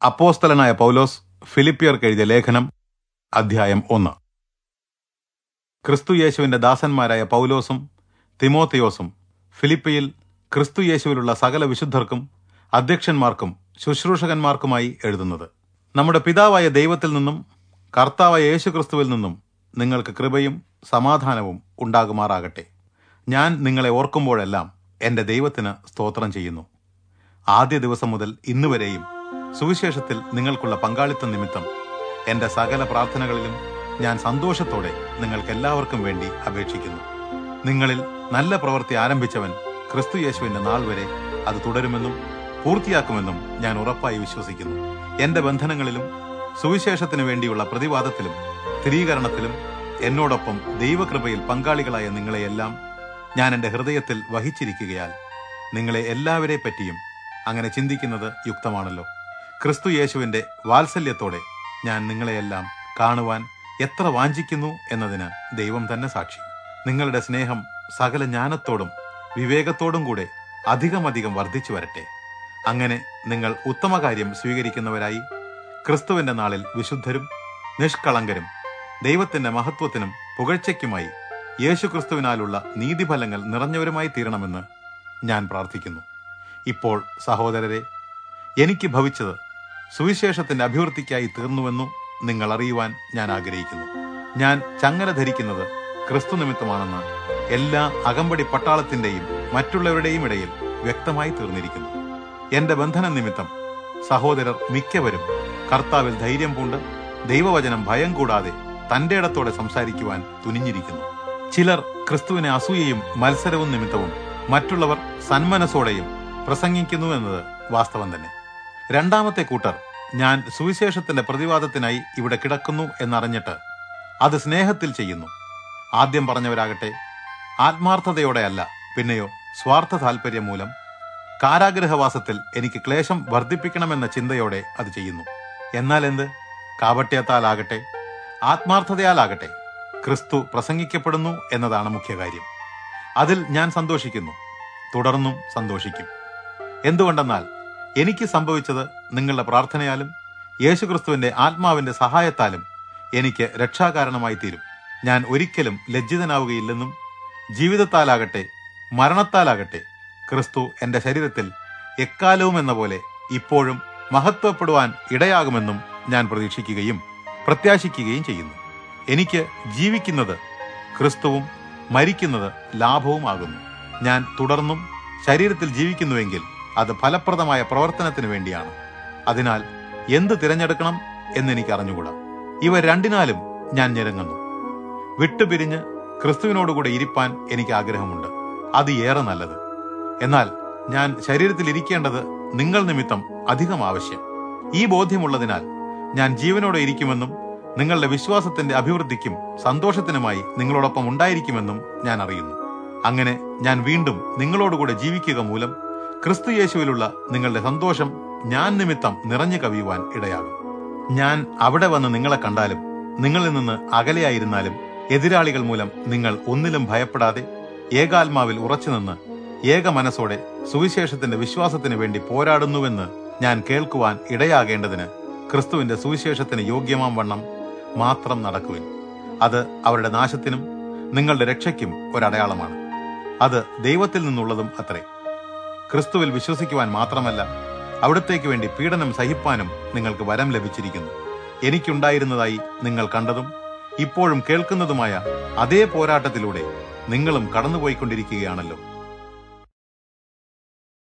അപ്പോസ്തലനായ പൗലോസ് ഫിലിപ്പിയർക്ക് എഴുതിയ ലേഖനം അധ്യായം ഒന്ന് ക്രിസ്തു യേശുവിന്റെ ദാസന്മാരായ പൗലോസും തിമോത്തിയോസും ഫിലിപ്പിയിൽ ക്രിസ്തു യേശുവിലുള്ള സകല വിശുദ്ധർക്കും അധ്യക്ഷന്മാർക്കും ശുശ്രൂഷകന്മാർക്കുമായി എഴുതുന്നത് നമ്മുടെ പിതാവായ ദൈവത്തിൽ നിന്നും കർത്താവായ യേശു ക്രിസ്തുവിൽ നിന്നും നിങ്ങൾക്ക് കൃപയും സമാധാനവും ഉണ്ടാകുമാറാകട്ടെ ഞാൻ നിങ്ങളെ ഓർക്കുമ്പോഴെല്ലാം എന്റെ ദൈവത്തിന് സ്തോത്രം ചെയ്യുന്നു ആദ്യ ദിവസം മുതൽ ഇന്നുവരെയും സുവിശേഷത്തിൽ നിങ്ങൾക്കുള്ള പങ്കാളിത്തം നിമിത്തം എന്റെ സകല പ്രാർത്ഥനകളിലും ഞാൻ സന്തോഷത്തോടെ നിങ്ങൾക്കെല്ലാവർക്കും വേണ്ടി അപേക്ഷിക്കുന്നു നിങ്ങളിൽ നല്ല പ്രവൃത്തി ആരംഭിച്ചവൻ ക്രിസ്തു യേശുവിന്റെ നാൾ വരെ അത് തുടരുമെന്നും പൂർത്തിയാക്കുമെന്നും ഞാൻ ഉറപ്പായി വിശ്വസിക്കുന്നു എന്റെ ബന്ധനങ്ങളിലും സുവിശേഷത്തിനു വേണ്ടിയുള്ള പ്രതിവാദത്തിലും സ്ഥിരീകരണത്തിലും എന്നോടൊപ്പം ദൈവകൃപയിൽ പങ്കാളികളായ നിങ്ങളെയെല്ലാം ഞാൻ എന്റെ ഹൃദയത്തിൽ വഹിച്ചിരിക്കുകയാൽ നിങ്ങളെ എല്ലാവരെ പറ്റിയും അങ്ങനെ ചിന്തിക്കുന്നത് യുക്തമാണല്ലോ ക്രിസ്തു യേശുവിന്റെ വാത്സല്യത്തോടെ ഞാൻ നിങ്ങളെയെല്ലാം കാണുവാൻ എത്ര വാഞ്ചിക്കുന്നു എന്നതിന് ദൈവം തന്നെ സാക്ഷി നിങ്ങളുടെ സ്നേഹം സകല ജ്ഞാനത്തോടും വിവേകത്തോടും കൂടെ അധികമധികം വർദ്ധിച്ചു വരട്ടെ അങ്ങനെ നിങ്ങൾ ഉത്തമ കാര്യം സ്വീകരിക്കുന്നവരായി ക്രിസ്തുവിന്റെ നാളിൽ വിശുദ്ധരും നിഷ്കളങ്കരും ദൈവത്തിന്റെ മഹത്വത്തിനും പുകഴ്ചയ്ക്കുമായി യേശുക്രിസ്തുവിനാലുള്ള നീതിഫലങ്ങൾ നിറഞ്ഞവരുമായി തീരണമെന്ന് ഞാൻ പ്രാർത്ഥിക്കുന്നു ഇപ്പോൾ സഹോദരരെ എനിക്ക് ഭവിച്ചത് സുവിശേഷത്തിന്റെ അഭിവൃദ്ധിക്കായി തീർന്നുവെന്നു നിങ്ങൾ അറിയുവാൻ ഞാൻ ആഗ്രഹിക്കുന്നു ഞാൻ ചങ്ങല ധരിക്കുന്നത് ക്രിസ്തു നിമിത്തമാണെന്ന് എല്ലാ അകമ്പടി പട്ടാളത്തിന്റെയും മറ്റുള്ളവരുടെയും ഇടയിൽ വ്യക്തമായി തീർന്നിരിക്കുന്നു എന്റെ ബന്ധന നിമിത്തം സഹോദരർ മിക്കവരും കർത്താവിൽ ധൈര്യം പൂണ്ട് ദൈവവചനം ഭയം കൂടാതെ തന്റെ ഇടത്തോടെ സംസാരിക്കുവാൻ തുനിഞ്ഞിരിക്കുന്നു ചിലർ ക്രിസ്തുവിനെ അസൂയയും മത്സരവും നിമിത്തവും മറ്റുള്ളവർ സന്മനസ്സോടെയും പ്രസംഗിക്കുന്നു എന്നത് വാസ്തവം തന്നെ രണ്ടാമത്തെ കൂട്ടർ ഞാൻ സുവിശേഷത്തിന്റെ പ്രതിവാദത്തിനായി ഇവിടെ കിടക്കുന്നു എന്നറിഞ്ഞിട്ട് അത് സ്നേഹത്തിൽ ചെയ്യുന്നു ആദ്യം പറഞ്ഞവരാകട്ടെ ആത്മാർത്ഥതയോടെയല്ല പിന്നെയോ സ്വാർത്ഥ താല്പര്യം മൂലം കാരാഗ്രഹവാസത്തിൽ എനിക്ക് ക്ലേശം വർദ്ധിപ്പിക്കണമെന്ന ചിന്തയോടെ അത് ചെയ്യുന്നു എന്നാൽ എന്ത് കാപട്യത്താലാകട്ടെ ആത്മാർത്ഥതയാലാകട്ടെ ക്രിസ്തു പ്രസംഗിക്കപ്പെടുന്നു എന്നതാണ് മുഖ്യ കാര്യം അതിൽ ഞാൻ സന്തോഷിക്കുന്നു തുടർന്നും സന്തോഷിക്കും എന്തുകൊണ്ടെന്നാൽ എനിക്ക് സംഭവിച്ചത് നിങ്ങളുടെ പ്രാർത്ഥനയാലും യേശുക്രിസ്തുവിന്റെ ആത്മാവിന്റെ സഹായത്താലും എനിക്ക് രക്ഷാകാരണമായി തീരും ഞാൻ ഒരിക്കലും ലജ്ജിതനാവുകയില്ലെന്നും ജീവിതത്താലാകട്ടെ മരണത്താലാകട്ടെ ക്രിസ്തു എന്റെ ശരീരത്തിൽ എക്കാലവും എന്ന പോലെ ഇപ്പോഴും മഹത്വപ്പെടുവാൻ ഇടയാകുമെന്നും ഞാൻ പ്രതീക്ഷിക്കുകയും പ്രത്യാശിക്കുകയും ചെയ്യുന്നു എനിക്ക് ജീവിക്കുന്നത് ക്രിസ്തുവും മരിക്കുന്നത് ലാഭവുമാകുന്നു ഞാൻ തുടർന്നും ശരീരത്തിൽ ജീവിക്കുന്നുവെങ്കിൽ അത് ഫലപ്രദമായ പ്രവർത്തനത്തിന് വേണ്ടിയാണ് അതിനാൽ എന്ത് തിരഞ്ഞെടുക്കണം എന്നെനിക്ക് അറിഞ്ഞുകൂടാ ഇവ രണ്ടിനാലും ഞാൻ ഞെരങ്ങുന്നു വിട്ടുപിരിഞ്ഞ് ക്രിസ്തുവിനോടുകൂടെ ഇരിപ്പാൻ എനിക്ക് ആഗ്രഹമുണ്ട് അത് ഏറെ നല്ലത് എന്നാൽ ഞാൻ ശരീരത്തിൽ ഇരിക്കേണ്ടത് നിങ്ങൾ നിമിത്തം അധികം ആവശ്യം ഈ ബോധ്യമുള്ളതിനാൽ ഞാൻ ജീവനോടെ ഇരിക്കുമെന്നും നിങ്ങളുടെ വിശ്വാസത്തിന്റെ അഭിവൃദ്ധിക്കും സന്തോഷത്തിനുമായി നിങ്ങളോടൊപ്പം ഉണ്ടായിരിക്കുമെന്നും ഞാൻ അറിയുന്നു അങ്ങനെ ഞാൻ വീണ്ടും നിങ്ങളോടുകൂടെ ജീവിക്കുക മൂലം ക്രിസ്തു യേശുവിലുള്ള നിങ്ങളുടെ സന്തോഷം ഞാൻ നിമിത്തം നിറഞ്ഞു കവിയുവാൻ ഇടയാകും ഞാൻ അവിടെ വന്ന് നിങ്ങളെ കണ്ടാലും നിങ്ങളിൽ നിന്ന് അകലെയായിരുന്നാലും എതിരാളികൾ മൂലം നിങ്ങൾ ഒന്നിലും ഭയപ്പെടാതെ ഏകാത്മാവിൽ ഉറച്ചുനിന്ന് ഏക മനസ്സോടെ സുവിശേഷത്തിന്റെ വിശ്വാസത്തിന് വേണ്ടി പോരാടുന്നുവെന്ന് ഞാൻ കേൾക്കുവാൻ ഇടയാകേണ്ടതിന് ക്രിസ്തുവിന്റെ സുവിശേഷത്തിന് യോഗ്യമാം വണ്ണം മാത്രം നടക്കുവിൻ അത് അവരുടെ നാശത്തിനും നിങ്ങളുടെ രക്ഷയ്ക്കും ഒരടയാളമാണ് അത് ദൈവത്തിൽ നിന്നുള്ളതും അത്രേ ക്രിസ്തുവിൽ വിശ്വസിക്കുവാൻ മാത്രമല്ല അവിടത്തേക്ക് വേണ്ടി പീഡനം സഹിപ്പാനും നിങ്ങൾക്ക് വരം ലഭിച്ചിരിക്കുന്നു എനിക്കുണ്ടായിരുന്നതായി നിങ്ങൾ കണ്ടതും ഇപ്പോഴും കേൾക്കുന്നതുമായ അതേ പോരാട്ടത്തിലൂടെ നിങ്ങളും കടന്നുപോയിക്കൊണ്ടിരിക്കുകയാണല്ലോ